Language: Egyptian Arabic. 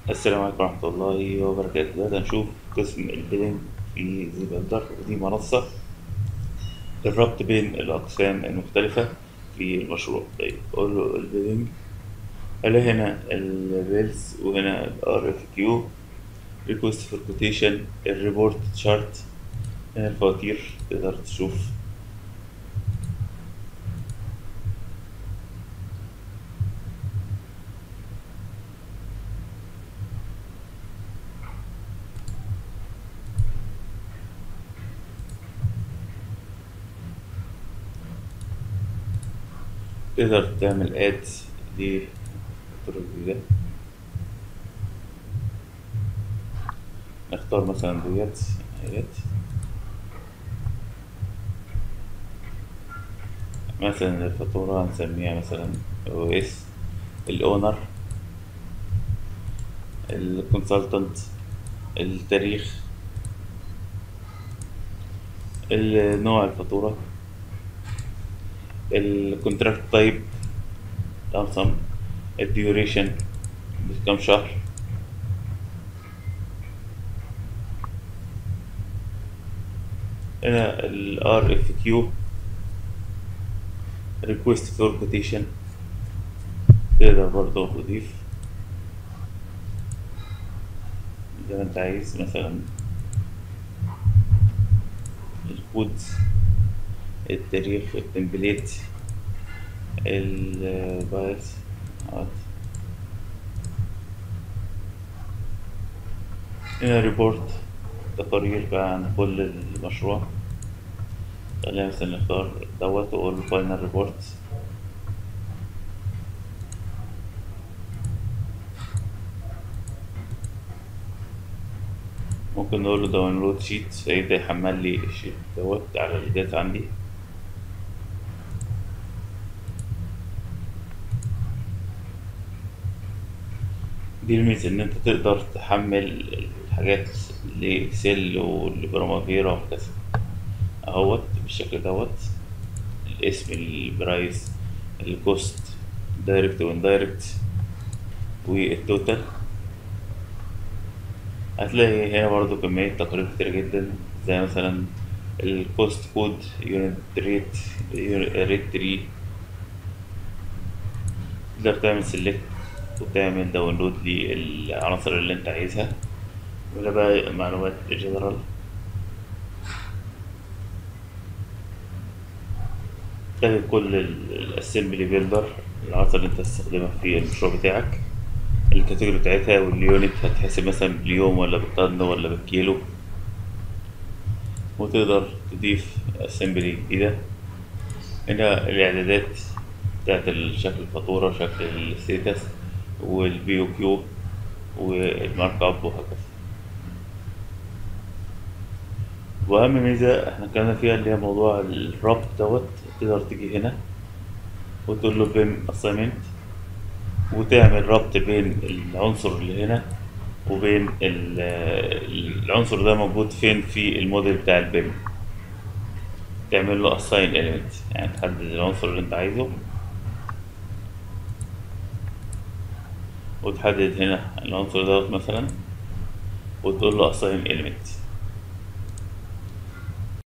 السلام عليكم ورحمة الله وبركاته دلوقتي هنشوف قسم البيلنج في زي بلدر ودي منصة للربط بين الأقسام المختلفة في المشروع طيب أقول له البيلنج ألاقي هنا البيلز وهنا الار اف كيو ريكوست فور كوتيشن الريبورت شارت هنا الفواتير تقدر تشوف تقدر تعمل اد لفاتورة جديدة نختار مثلا ديت اهيت مثلا الفاتورة هنسميها مثلا او اس الاونر الكونسلتنت التاريخ نوع الفاتورة الكونتراكت تايب لمسم الديوريشن بكام شهر هنا ال RFQ request for quotation تقدر برضه تضيف زي ما انت عايز مثلا الكود التاريخ التمبليت البايت هنا ريبورت تقارير بقى عن كل المشروع خلينا مثلا نختار دوت واقول فاينل ريبورت ممكن نقول له داونلود شيت فيبدأ يحمل لي الشيت دوت على الجهاز عندي دي الميزة إن أنت تقدر تحمل الحاجات لإكسل ولبرامافيرا وهكذا أهوت بالشكل دوت الاسم البرايس الكوست دايركت واندايركت والتوتال هتلاقي هنا برضو كمية تقارير كتير جدا زي مثلا الكوست كود يونت ريت ريت تري تقدر تعمل سيلكت وتعمل داونلود للعناصر اللي انت عايزها ولا بقى معلومات جنرال تلاقي كل الاسمبلي بيلدر العناصر اللي انت هتستخدمها في المشروع بتاعك الكاتيجوري بتاعتها واليونت هتحسب مثلا باليوم ولا بالطن ولا بالكيلو وتقدر تضيف اسمبلي جديدة هنا الإعدادات بتاعت شكل الفاتورة شكل الستاتس والبي او كيو والمارك اب وهكذا واهم ميزه احنا اتكلمنا فيها اللي هي موضوع الربط دوت تقدر تيجي هنا وتقول له بيم اساينمنت وتعمل ربط بين العنصر اللي هنا وبين العنصر ده موجود فين في الموديل بتاع البيم تعمل له assign element يعني تحدد العنصر اللي انت عايزه وتحدد هنا العنصر دوت مثلا وتقول له assign element